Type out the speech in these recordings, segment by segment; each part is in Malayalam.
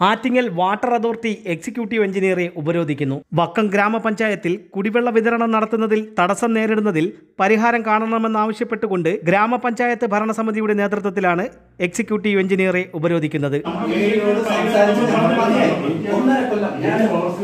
ആറ്റിങ്ങൽ വാട്ടർ അതോറിറ്റി എക്സിക്യൂട്ടീവ് എഞ്ചിനീയറെ ഉപരോധിക്കുന്നു വക്കം ഗ്രാമപഞ്ചായത്തിൽ കുടിവെള്ള വിതരണം നടത്തുന്നതിൽ തടസ്സം നേരിടുന്നതിൽ പരിഹാരം കാണണമെന്നാവശ്യപ്പെട്ടുകൊണ്ട് ഗ്രാമപഞ്ചായത്ത് ഭരണസമിതിയുടെ നേതൃത്വത്തിലാണ് എക്സിക്യൂട്ടീവ് എഞ്ചിനീയറെ ഉപരോധിക്കുന്നത് മേയറോട് സംസാരിച്ച് നമ്മൾ മതിയായി. ഒന്നര കൊല്ലം ഞാൻ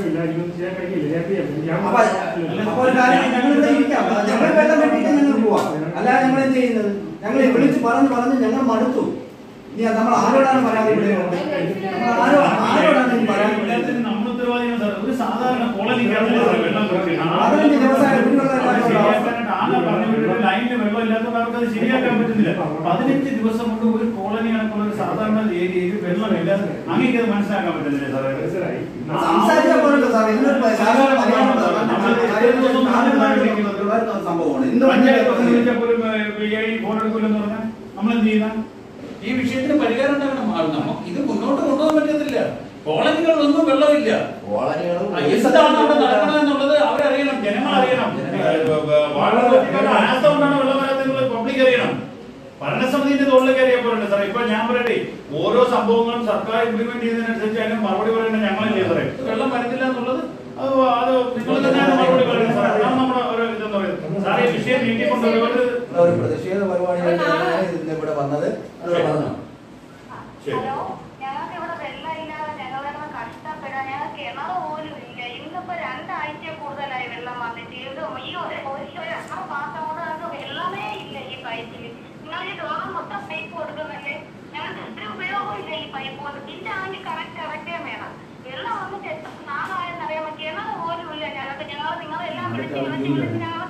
അപ്പൊ അപ്പൊ ഒരു കാര്യം ഞങ്ങൾ ഇവിടെ ഇരിക്കാം ഞങ്ങൾ വെള്ളം കെട്ടിയിട്ട് ഞങ്ങൾ പോവാം അല്ലാതെ ഞങ്ങൾ എന്ത് ചെയ്യുന്നത് ഞങ്ങൾ വിളിച്ച് പറഞ്ഞ് പറഞ്ഞ് ഞങ്ങൾ മടുത്തു ഇനി അത് നമ്മൾ ആരോടാണ് പരാതി വിടുന്നത് നമ്മൾ ആരോ ആരോടാണ് ഇനി പരാതി വിടുന്നത് നമ്മൾ ഉത്തരവാദിയാണ് സാർ. ഒരു സാധാരണ കോളനിക്കകത്ത് വെള്ളം കൊടുക്കണം. പതിനഞ്ച് ദിവസമായി കുടിവെള്ളം അത് ഇല്ലാത്ത ശരിയാക്കാനായിട്ട് ആകെ പറഞ്ഞു വിട്ടിട്ട് ലൈനിൽ വെള്ളം ഇല്ലാത്തവർക്ക് അത് ശരിയാക്കാൻ പറ്റുന്നില്ല പതിനഞ്ച് ദിവസം കൊണ്ട് ഒരു കോളനി കണക്കുള്ള ഒരു സാധാരണ ഏരിയയിൽ വെള്ളമില്ല അങ്ങനെ അത് മനസ്സിലാക്കാൻ പറ്റുന്നില്ല സാറേ സംസാരിച്ചാൽ പോരല്ലോ സാർ ഇതിനൊരു സാധാരണ പരിഹാരമുണ്ടോ? നമ്മൾ കാര്യങ്ങൾ നാടുമായിട്ട് വരുന്ന സംഭവമാണ് ഇന്ന് പഞ്ചായത്ത് വന്ന് വിളിച്ചാൽ പോലും ഫോൺ എടുക്കില്ലെന്ന് പറഞ്ഞാൽ നമ്മൾ എന്ത് ചെയ്യുന്ന ഈ വിഷയത്തിന് പരിഹാരം ഉണ്ടാകണം ആ, നമ്മ- ഇത് മുന്നോട്ട് കൊണ്ടുപോകാൻ പറ്റത്തില്ല കോളനികളിലൊന്നും വെള്ളമില്ല കോളനികളും ആ, എന്താണ് അവിടെ നടക്കണമെന്നുള്ളത് അവരറിയണം ജനങ്ങൾ അറിയണം വാട്ടർ അതോറിറ്റിയുടെ അനാസ്ഥ കൊണ്ടാണ് വെള്ളം വരാത്തത് പബ്ലിക് അറിയണം ഭരണസമിതിന്റെ തോളിലേക്ക് അറിയാൻ പോലുണ്ട് സാറേ ഇപ്പൊ ഞാൻ പറയട്ടെ ഓരോ സംഭവങ്ങളും സർക്കാർ ഇംപ്ലിമെന്റ് ചെയ്തതിനനുസരിച്ച് അതിന് മറുപടി പറയേണ്ട ഞങ്ങളല്ലേ സാറേ വെള്ളം വരുന്നില്ല എന്നുള്ളത് അത് അത് നിങ്ങൾ തന്നെയാണ് മറുപടി പറയുന്നത് സാറേ അതാണ് നമ്മുടെ ഒരു ഇതെന്ന് പറയുന്നത് സാറേ ഈ വിഷയം നീട്ടിക്കൊണ്ട് ഒരുപാട് ഒരു പ്രതിഷേധ പരിപാടിയായിട്ടാണ് ഇന്ന് ഇവിടെ വന്നത് അത് പറഞ്ഞു ശരി. ഹലോ ഞങ്ങൾക്ക് ഇവിടെ വെള്ളമില്ലാതെ ഞങ്ങൾ കിടന്ന് കഷ്ടപ്പെടാൻ ഞങ്ങൾക്ക് കിണർ പോലും ഇല്ല ഇന്നിപ്പോ രണ്ടാഴ്ച കൂടുതലായി വെള്ളം വന്നിട്ട് ഇത് ഈ ഒരു ഒരു എത്ര മാസം കൊണ്ട് ഞങ്ങൾക്ക് വെള്ളമേ ഇല്ല ഈ പൈപ്പിൽ നിങ്ങൾ ഈ ലോകം മൊത്തം പൈപ്പ് കൊടുക്കുന്നല്ലേ ഞങ്ങൾക്ക് ഒരു ഉപയോഗവും ഇല്ല ഈ പൈപ്പ് കൊണ്ട് ബില്ല് ആണെങ്കിൽ കറക്റ്റ് കറക്റ്റേ വേണം വെള്ളം വന്നിട്ട് എത്ര നാളായെന്ന് അറിയാൻ കിണർ പോലും ഇല്ല ഞങ്ങൾക്ക് ഞങ്ങൾ നിങ്ങളെല്ലാം വിളിച്ച് വിളിച്ച് വിളിച്ച് ഞങ്ങൾ